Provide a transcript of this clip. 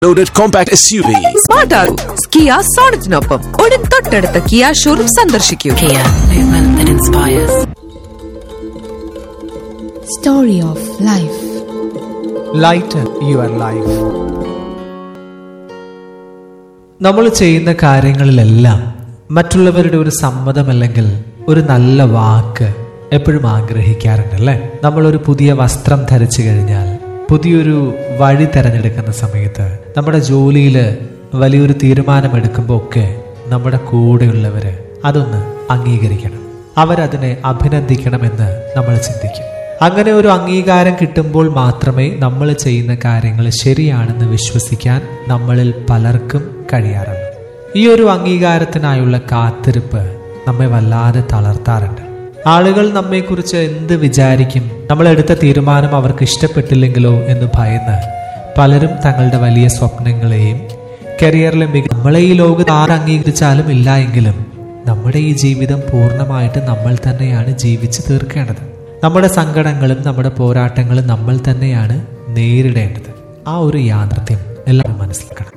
loaded compact SUV. Smart ആകൂ Kia സോണറ്റിനൊപ്പം ഉടൻ തൊട്ടടുത്ത കിയ ഷോറൂം സന്ദർശിക്കൂ Kia, movement that inspires. Story of Life. Lighten your life നമ്മൾ ചെയ്യുന്ന കാര്യങ്ങളിലെല്ലാം മറ്റുള്ളവരുടെ ഒരു സമ്മതമല്ലെങ്കിൽ ഒരു നല്ല വാക്ക് എപ്പോഴും ആഗ്രഹിക്കാറുണ്ട് അല്ലേ നമ്മളൊരു പുതിയ വസ്ത്രം ധരിച്ചു കഴിഞ്ഞാൽ പുതിയൊരു വഴി തിരഞ്ഞെടുക്കുന്ന സമയത്ത് നമ്മുടെ ജോലിയിൽ വലിയൊരു തീരുമാനമെടുക്കുമ്പോൾ ഒക്കെ നമ്മുടെ കൂടെയുള്ളവര് അതൊന്ന് അംഗീകരിക്കണം അവരതിനെ അഭിനന്ദിക്കണമെന്ന് നമ്മൾ ചിന്തിക്കും അങ്ങനെ ഒരു അംഗീകാരം കിട്ടുമ്പോൾ മാത്രമേ നമ്മൾ ചെയ്യുന്ന കാര്യങ്ങൾ ശരിയാണെന്ന് വിശ്വസിക്കാൻ നമ്മളിൽ പലർക്കും കഴിയാറുള്ളൂ ഈ ഒരു അംഗീകാരത്തിനായുള്ള കാത്തിരിപ്പ് നമ്മെ വല്ലാതെ തളർത്താറുണ്ട് ആളുകൾ നമ്മെക്കുറിച്ച് എന്ത് വിചാരിക്കും നമ്മൾ എടുത്ത തീരുമാനം അവർക്ക് ഇഷ്ടപ്പെട്ടില്ലെങ്കിലോ എന്ന് ഭയന്ന് പലരും തങ്ങളുടെ വലിയ സ്വപ്നങ്ങളെയും കരിയറിലെ മിക നമ്മളെ ഈ ലോകത്ത് ആര് അംഗീകരിച്ചാലും ഇല്ല എങ്കിലും നമ്മുടെ ഈ ജീവിതം പൂർണ്ണമായിട്ട് നമ്മൾ തന്നെയാണ് ജീവിച്ചു തീർക്കേണ്ടത് നമ്മുടെ സങ്കടങ്ങളും നമ്മുടെ പോരാട്ടങ്ങളും നമ്മൾ തന്നെയാണ് നേരിടേണ്ടത് ആ ഒരു യാഥാർത്ഥ്യം എല്ലാവരും മനസ്സിലാക്കണം